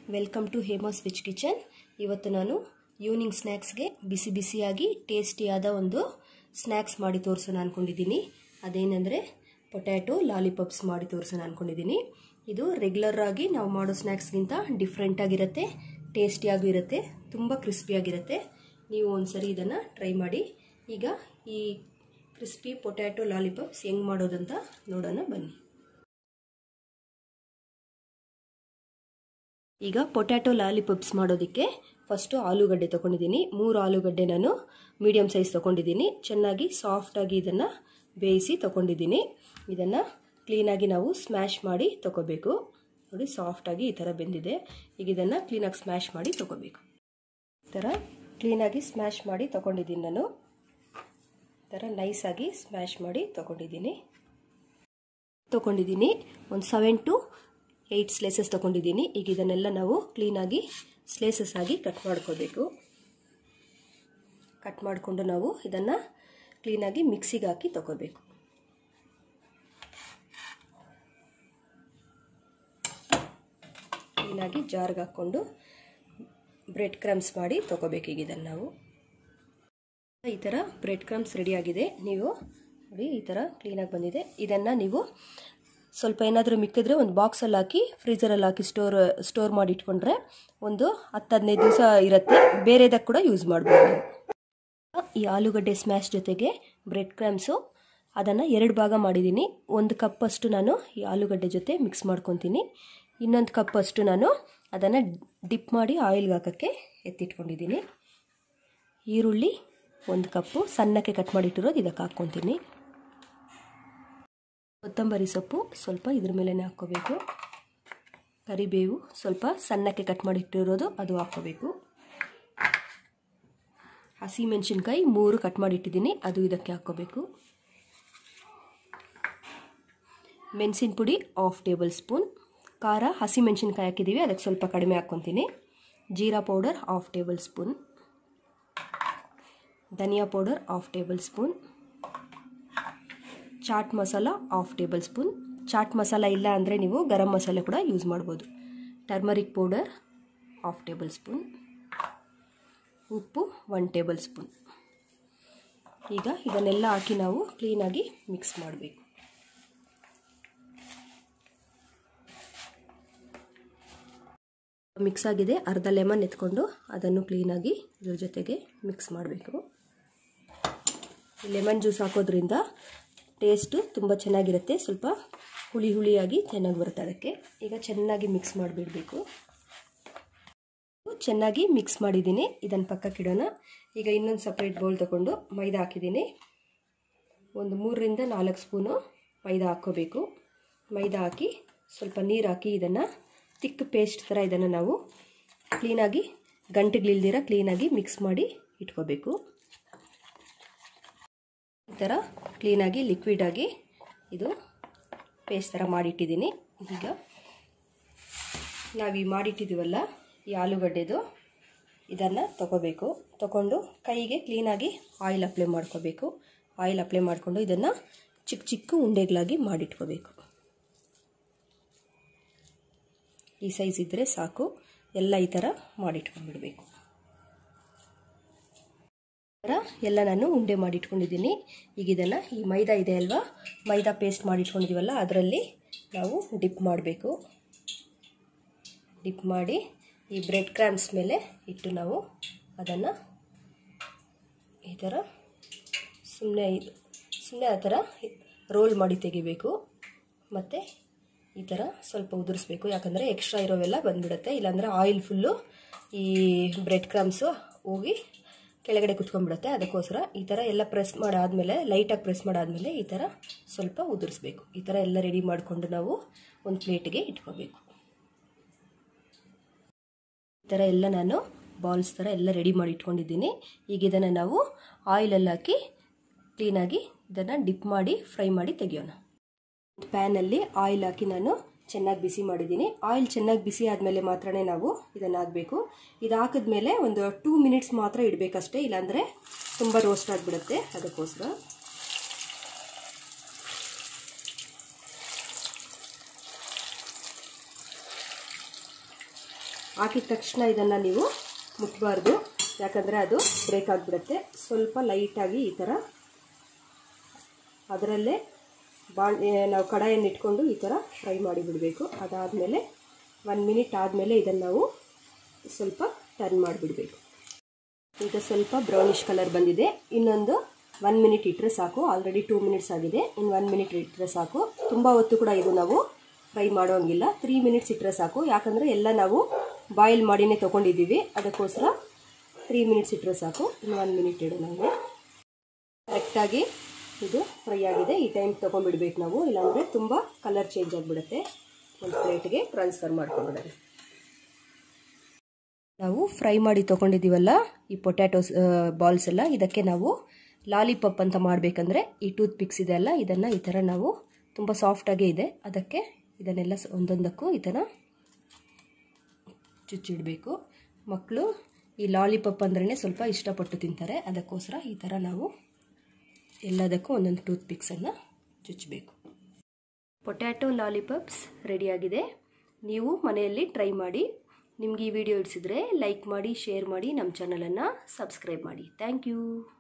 welcome to Hema's veg kitchen ಇವತ್ತು ನಾನು evening ಸ್ನ್ಯಾಕ್ಸ್ಗೆ ಬಿಸಿ ಬಿಸಿಯಾಗಿ ಟೇಸ್ಟಿಯಾದ ಒಂದು ಸ್ನ್ಯಾಕ್ಸ್ ಮಾಡಿ ತೋರಿಸೋಣ ಅಂದ್ಕೊಂಡಿದ್ದೀನಿ ಅದೇನೆಂದರೆ ಪೊಟ್ಯಾಟೊ ಲಾಲಿಪಾಪ್ಸ್ ಮಾಡಿ ತೋರಿಸೋಣ ಅಂದ್ಕೊಂಡಿದ್ದೀನಿ ಇದು ರೆಗ್ಯುಲರ್ ಆಗಿ ನಾವು ಮಾಡೋ ಸ್ನ್ಯಾಕ್ಸ್ಗಿಂತ ಡಿಫ್ರೆಂಟಾಗಿರುತ್ತೆ ಟೇಸ್ಟಿಯಾಗೂ ಇರುತ್ತೆ ತುಂಬ ಕ್ರಿಸ್ಪಿಯಾಗಿರುತ್ತೆ ನೀವು ಒಂದ್ಸರಿ ಇದನ್ನು ಟ್ರೈ ಮಾಡಿ ಈಗ ಈ ಕ್ರಿಸ್ಪಿ ಪೊಟ್ಯಾಟೊ ಲಾಲಿಪಾಪ್ಸ್ ಹೆಂಗೆ ಮಾಡೋದಂತ ನೋಡೋಣ ಬನ್ನಿ ಈಗ ಪೊಟ್ಯಾಟೊ ಲಾಲಿಪಾಪ್ಸ್ ಮಾಡೋದಕ್ಕೆ ಫಸ್ಟು ಆಲೂಗಡ್ಡೆ ತೊಗೊಂಡಿದ್ದೀನಿ ಮೂರು ಆಲೂಗಡ್ಡೆ ನಾನು ಮೀಡಿಯಮ್ ಸೈಜ್ ತೊಗೊಂಡಿದ್ದೀನಿ ಚೆನ್ನಾಗಿ ಸಾಫ್ಟಾಗಿ ಇದನ್ನು ಬೇಯಿಸಿ ತೊಗೊಂಡಿದ್ದೀನಿ ಇದನ್ನು ಕ್ಲೀನಾಗಿ ನಾವು ಸ್ಮ್ಯಾಶ್ ಮಾಡಿ ತೊಗೋಬೇಕು ನೋಡಿ ಸಾಫ್ಟಾಗಿ ಈ ಥರ ಬೆಂದಿದೆ ಈಗ ಇದನ್ನು ಕ್ಲೀನಾಗಿ ಸ್ಮ್ಯಾಶ್ ಮಾಡಿ ತೊಗೋಬೇಕು ಈ ಥರ ಕ್ಲೀನಾಗಿ ಸ್ಮ್ಯಾಶ್ ಮಾಡಿ ತೊಗೊಂಡಿದ್ದೀನಿ ನಾನು ಈ ಥರ ನೈಸಾಗಿ ಸ್ಮ್ಯಾಶ್ ಮಾಡಿ ತೊಗೊಂಡಿದ್ದೀನಿ ತೊಗೊಂಡಿದ್ದೀನಿ ಒಂದು ಸೆವೆನ್ ಟು ಏಯ್ಟ್ ಸ್ಲೇಸಸ್ ತೊಗೊಂಡಿದ್ದೀನಿ ಈಗ ಇದನ್ನೆಲ್ಲ ನಾವು ಕ್ಲೀನಾಗಿ ಸ್ಲೇಸಸ್ ಆಗಿ ಕಟ್ ಮಾಡ್ಕೋಬೇಕು ಕಟ್ ಮಾಡಿಕೊಂಡು ನಾವು ಇದನ್ನು ಕ್ಲೀನಾಗಿ ಮಿಕ್ಸಿಗೆ ಹಾಕಿ ತೊಗೋಬೇಕು ಕ್ಲೀನಾಗಿ ಜಾರ್ಗೆ ಹಾಕ್ಕೊಂಡು ಬ್ರೆಡ್ ಕ್ರಮ್ಸ್ ಮಾಡಿ ತೊಗೋಬೇಕು ಈಗ ಇದನ್ನು ನಾವು ಈ ಥರ ಬ್ರೆಡ್ ಕ್ರಮ್ಸ್ ರೆಡಿಯಾಗಿದೆ ನೀವು ನೋಡಿ ಈ ಥರ ಕ್ಲೀನಾಗಿ ಬಂದಿದೆ ಇದನ್ನು ನೀವು ಸ್ವಲ್ಪ ಏನಾದರೂ ಮಿಕ್ಕಿದ್ರೆ ಒಂದು ಬಾಕ್ಸಲ್ಲಿ ಹಾಕಿ ಫ್ರೀಜರಲ್ಲಿ ಹಾಕಿ ಸ್ಟೋರ್ ಸ್ಟೋರ್ ಮಾಡಿ ಇಟ್ಕೊಂಡ್ರೆ ಒಂದು ಹತ್ತು ಹದಿನೈದು ದಿವಸ ಇರುತ್ತೆ ಬೇರೆದಕ್ಕೆ ಕೂಡ ಯೂಸ್ ಮಾಡ್ಬೋದು ಈ ಆಲೂಗಡ್ಡೆ ಸ್ಮ್ಯಾಶ್ ಜೊತೆಗೆ ಬ್ರೆಡ್ ಕ್ರಮ್ಸು ಅದನ್ನು ಎರಡು ಭಾಗ ಮಾಡಿದ್ದೀನಿ ಒಂದು ಕಪ್ಪಷ್ಟು ನಾನು ಈ ಆಲೂಗಡ್ಡೆ ಜೊತೆ ಮಿಕ್ಸ್ ಮಾಡ್ಕೊತೀನಿ ಇನ್ನೊಂದು ಕಪ್ಪಷ್ಟು ನಾನು ಅದನ್ನು ಡಿಪ್ ಮಾಡಿ ಆಯಿಲ್ಗೆ ಹಾಕೋಕ್ಕೆ ಎತ್ತಿಟ್ಕೊಂಡಿದ್ದೀನಿ ಈರುಳ್ಳಿ ಒಂದು ಕಪ್ಪು ಸಣ್ಣಕ್ಕೆ ಕಟ್ ಮಾಡಿಟ್ಟಿರೋದು ಇದಕ್ಕೆ ಹಾಕ್ಕೊತೀನಿ ಕೊತ್ತಂಬರಿ ಸೊಪ್ಪು ಸ್ವಲ್ಪ ಇದ್ರ ಮೇಲೆ ಹಾಕ್ಕೋಬೇಕು ಕರಿಬೇವು ಸ್ವಲ್ಪ ಸಣ್ಣಕ್ಕೆ ಕಟ್ ಮಾಡಿಟ್ಟಿರೋದು ಅದು ಹಾಕ್ಕೋಬೇಕು ಹಸಿ ಮೆಣಸಿನ್ಕಾಯಿ ಮೂರು ಕಟ್ ಮಾಡಿಟ್ಟಿದ್ದೀನಿ ಅದು ಇದಕ್ಕೆ ಹಾಕ್ಕೋಬೇಕು ಮೆಣಸಿನ ಪುಡಿ ಹಾಫ್ ಟೇಬಲ್ ಸ್ಪೂನ್ ಖಾರ ಹಸಿ ಮೆಣಸಿನ್ಕಾಯಿ ಹಾಕಿದ್ದೀವಿ ಅದಕ್ಕೆ ಸ್ವಲ್ಪ ಕಡಿಮೆ ಹಾಕ್ಕೊತೀನಿ jeera powder half tablespoon dhaniya powder half tablespoon chaat masala half tablespoon chaat masala ಇಲ್ಲ ಅಂದರೆ ನೀವು ಗರಂ ಮಸಾಲೆ ಕೂಡ ಯೂಸ್ ಮಾಡ್ಬೋದು turmeric powder half tablespoon ಉಪ್ಪು ಒನ್ ಟೇಬಲ್ ಸ್ಪೂನ್ ಈಗ ಇದನ್ನೆಲ್ಲ ಹಾಕಿ ನಾವು ಕ್ಲೀನಾಗಿ ಮಿಕ್ಸ್ ಮಾಡಬೇಕು ಮಿಕ್ಸ್ ಆಗಿದೆ ಅರ್ಧ ಲೆಮನ್ ಎತ್ಕೊಂಡು ಅದನ್ನು ಕ್ಲೀನಾಗಿ ಇದ್ರ ಜೊತೆಗೆ ಮಿಕ್ಸ್ ಮಾಡಬೇಕು ಲೆಮನ್ ಜ್ಯೂಸ್ ಹಾಕೋದ್ರಿಂದ ಟೇಸ್ಟು ತುಂಬ ಚೆನ್ನಾಗಿರುತ್ತೆ ಸ್ವಲ್ಪ ಹುಳಿ ಹುಳಿಯಾಗಿ ಚೆನ್ನಾಗಿ ಬರುತ್ತೆ ಅದಕ್ಕೆ ಈಗ ಚೆನ್ನಾಗಿ ಮಿಕ್ಸ್ ಮಾಡಿಬಿಡಬೇಕು ಚೆನ್ನಾಗಿ ಮಿಕ್ಸ್ ಮಾಡಿದ್ದೀನಿ ಇದನ್ನು ಪಕ್ಕಕ್ಕಿಡೋಣ ಈಗ ಇನ್ನೊಂದು ಸಪ್ರೇಟ್ ಬೌಲ್ ತೊಗೊಂಡು ಮೈದಾ ಹಾಕಿದ್ದೀನಿ ಒಂದು ಮೂರರಿಂದ ನಾಲ್ಕು ಸ್ಪೂನು ಮೈದಾ ಹಾಕ್ಕೋಬೇಕು ಮೈದಾ ಹಾಕಿ ಸ್ವಲ್ಪ ನೀರು ಹಾಕಿ ಇದನ್ನು ತಿಕ್ ಪೇಸ್ಟ್ ಥರ ಇದನ್ನು ನಾವು ಕ್ಲೀನಾಗಿ ಗಂಟೆಗಳಿಲ್ದಿರ ಕ್ಲೀನಾಗಿ ಮಿಕ್ಸ್ ಮಾಡಿ ಇಟ್ಕೋಬೇಕು ಈ ಥರ ಕ್ಲೀನಾಗಿ ಲಿಕ್ವಿಡಾಗಿ ಇದು ಪೇಸ್ಟ್ ಥರ ಮಾಡಿಟ್ಟಿದ್ದೀನಿ ಈಗ ನಾವು ಈ ಮಾಡಿಟ್ಟಿದ್ದೀವಲ್ಲ ಈ ಆಲೂಗಡ್ಡೆದು ಇದನ್ನು ತಗೋಬೇಕು ತಗೊಂಡು ಕೈಗೆ ಕ್ಲೀನಾಗಿ ಆಯಿಲ್ ಅಪ್ಲೈ ಮಾಡ್ಕೋಬೇಕು ಆಯಿಲ್ ಅಪ್ಲೈ ಮಾಡಿಕೊಂಡು ಇದನ್ನು ಚಿಕ್ಕ ಚಿಕ್ಕ ಉಂಡೆಗಳಾಗಿ ಮಾಡಿಟ್ಕೋಬೇಕು ಈ ಸೈಜ್ ಇದ್ದರೆ ಸಾಕು ಎಲ್ಲ ಈ ಥರ ಮಾಡಿಟ್ಕೊಂಡ್ಬಿಡಬೇಕು ಥರ ಎಲ್ಲ ನಾನು ಉಂಡೆ ಮಾಡಿಟ್ಕೊಂಡಿದ್ದೀನಿ ಈಗ ಇದನ್ನು ಈ ಮೈದಾ ಇದೆ ಅಲ್ವಾ ಮೈದಾ ಪೇಸ್ಟ್ ಮಾಡಿಟ್ಕೊಂಡಿದ್ದೀವಲ್ಲ ಅದರಲ್ಲಿ ನಾವು ಡಿಪ್ ಮಾಡಬೇಕು ಡಿಪ್ ಮಾಡಿ ಈ ಬ್ರೆಡ್ ಕ್ರಾಮ್ಸ್ ಮೇಲೆ ಇಟ್ಟು ನಾವು ಅದನ್ನು ಈ ಥರ ಸುಮ್ಮನೆ ಸುಮ್ಮನೆ ಆ ಥರ ರೋಲ್ ಮಾಡಿ ತೆಗಿಬೇಕು ಮತ್ತು ಈ ಥರ ಸ್ವಲ್ಪ ಉದುರಿಸ್ಬೇಕು ಯಾಕಂದರೆ ಎಕ್ಸ್ಟ್ರಾ ಇರೋವೆಲ್ಲ ಬಂದುಬಿಡುತ್ತೆ ಇಲ್ಲಾಂದರೆ ಆಯಿಲ್ ಫುಲ್ಲು ಈ ಬ್ರೆಡ್ ಕ್ರಮ್ಸು ಹೋಗಿ ಕೆಳಗಡೆ ಕುತ್ಕೊಂಡ್ಬಿಡುತ್ತೆ ಅದಕ್ಕೋಸ್ಕರ ಈ ಥರ ಎಲ್ಲ ಪ್ರೆಸ್ ಮಾಡಾದಮೇಲೆ ಲೈಟಾಗಿ ಪ್ರೆಸ್ ಮಾಡಾದಮೇಲೆ ಈ ಥರ ಸ್ವಲ್ಪ ಉದುರಿಸ್ಬೇಕು ಈ ಥರ ಎಲ್ಲ ರೆಡಿ ಮಾಡಿಕೊಂಡು ನಾವು ಒಂದು ಪ್ಲೇಟಿಗೆ ಇಟ್ಕೋಬೇಕು ಈ ಥರ ಎಲ್ಲ ನಾನು ಬಾಲ್ಸ್ ಥರ ಎಲ್ಲ ರೆಡಿ ಮಾಡಿ ಇಟ್ಕೊಂಡಿದ್ದೀನಿ ಈಗ ಇದನ್ನು ನಾವು ಆಯಿಲಲ್ಲಿ ಹಾಕಿ ಕ್ಲೀನಾಗಿ ಇದನ್ನು ಡಿಪ್ ಮಾಡಿ ಫ್ರೈ ಮಾಡಿ ತೆಗಿಯೋಣ ಪ್ಯಾನಲ್ಲಿ ಆಯಿಲ್ ಹಾಕಿ ನಾನು ಚೆನ್ನಾಗಿ ಬಿಸಿ ಮಾಡಿದ್ದೀನಿ ಆಯಿಲ್ ಚೆನ್ನಾಗಿ ಬಿಸಿ ಆದಮೇಲೆ ಮಾತ್ರನೇ ನಾವು ಇದನ್ನು ಹಾಕಬೇಕು ಇದು ಹಾಕಿದ್ಮೇಲೆ ಒಂದು ಟೂ ಮಿನಿಟ್ಸ್ ಮಾತ್ರ ಇಡಬೇಕಷ್ಟೇ ಇಲ್ಲಾಂದರೆ ತುಂಬ ರೋಸ್ಟ್ ಆಗಿಬಿಡುತ್ತೆ ಅದಕ್ಕೋಸ್ಕರ ಹಾಕಿದ ತಕ್ಷಣ ಇದನ್ನು ನೀವು ಮುಟ್ಟಬಾರ್ದು ಯಾಕಂದರೆ ಅದು ಬ್ರೇಕ್ ಆಗಿಬಿಡುತ್ತೆ ಸ್ವಲ್ಪ ಲೈಟಾಗಿ ಈ ಥರ ಅದರಲ್ಲೇ ಬಾಣ್ ನಾವು ಕಡಾಯನ್ನು ಇಟ್ಕೊಂಡು ಈ ಥರ ಫ್ರೈ ಮಾಡಿ ಬಿಡಬೇಕು ಅದಾದಮೇಲೆ ಒನ್ ಮಿನಿಟ್ ಆದಮೇಲೆ ಇದನ್ನು ನಾವು ಸ್ವಲ್ಪ ಟರ್ನ್ ಮಾಡಿಬಿಡಬೇಕು ಈಗ ಸ್ವಲ್ಪ ಬ್ರೌನಿಷ್ ಕಲರ್ ಬಂದಿದೆ ಇನ್ನೊಂದು ಒನ್ ಮಿನಿಟ್ ಇಟ್ಟರೆ ಸಾಕು ಆಲ್ರೆಡಿ ಟೂ ಮಿನಿಟ್ಸ್ ಆಗಿದೆ ಇನ್ನು ಒನ್ ಮಿನಿಟ್ ಇಟ್ಟರೆ ಸಾಕು ತುಂಬ ಹೊತ್ತು ಕೂಡ ಇದು ನಾವು ಫ್ರೈ ಮಾಡೋಂಗಿಲ್ಲ ತ್ರೀ ಮಿನಿಟ್ಸ್ ಇಟ್ಟರೆ ಸಾಕು ಯಾಕಂದರೆ ಎಲ್ಲ ನಾವು ಬಾಯ್ಲ್ ಮಾಡಿನೇ ತೊಗೊಂಡಿದ್ದೀವಿ ಅದಕ್ಕೋಸ್ಕರ ತ್ರೀ ಮಿನಿಟ್ಸ್ ಇಟ್ಟರೆ ಸಾಕು ಇನ್ನು ಒನ್ ಮಿನಿಟ್ ಇಡೋಣ ಹಂಗೆ ಕರೆಕ್ಟಾಗಿ ಇದು ಫ್ರೈ ಆಗಿದೆ ಈ ಟೈಮ್ ತೊಗೊಂಡ್ಬಿಡ್ಬೇಕು ನಾವು ಇಲ್ಲಾಂದರೆ ತುಂಬ ಕಲರ್ ಚೇಂಜ್ ಆಗಿಬಿಡುತ್ತೆ ಒಂದು ಪ್ಲೇಟ್ಗೆ ಟ್ರಾನ್ಸ್ಫರ್ ಮಾಡ್ಕೊಂಡ್ಬಿಡೋಣ ನಾವು ಫ್ರೈ ಮಾಡಿ ತೊಗೊಂಡಿದ್ದೀವಲ್ಲ ಈ ಪೊಟ್ಯಾಟೋಸ್ ಬಾಲ್ಸ್ ಎಲ್ಲ ಇದಕ್ಕೆ ನಾವು ಲಾಲಿಪಾಪ್ ಅಂತ ಮಾಡಬೇಕಂದ್ರೆ ಈ ಟೂತ್ ಪಿಕ್ಸ್ ಇದೆ ಅಲ್ಲ ಇದನ್ನು ಈ ಥರ ನಾವು ತುಂಬ ಸಾಫ್ಟಾಗೇ ಇದೆ ಅದಕ್ಕೆ ಇದನ್ನೆಲ್ಲ ಒಂದೊಂದಕ್ಕೂ ಈ ಥರ ಚುಚ್ಚಿಡಬೇಕು ಮಕ್ಕಳು ಈ ಲಾಲಿಪಾಪ್ ಅಂದ್ರೇ ಸ್ವಲ್ಪ ಇಷ್ಟಪಟ್ಟು ತಿಂತಾರೆ ಅದಕ್ಕೋಸ್ಕರ ಈ ಥರ ನಾವು ಎಲ್ಲದಕ್ಕೂ ಒಂದೊಂದು ಟೂತ್ ಪಿಕ್ಸನ್ನು ಚುಚ್ಚಬೇಕು ಪೊಟ್ಯಾಟೊ ಲಾಲಿಪಾಪ್ಸ್ ರೆಡಿಯಾಗಿದೆ ನೀವು ಮನೆಯಲ್ಲಿ ಟ್ರೈ ಮಾಡಿ ನಿಮ್ಗೆ ಈ ವಿಡಿಯೋ ಇಡಿಸಿದ್ರೆ ಲೈಕ್ ಮಾಡಿ ಶೇರ್ ಮಾಡಿ ನಮ್ಮ ಚಾನಲನ್ನು ಸಬ್ಸ್ಕ್ರೈಬ್ ಮಾಡಿ ಥ್ಯಾಂಕ್ ಯು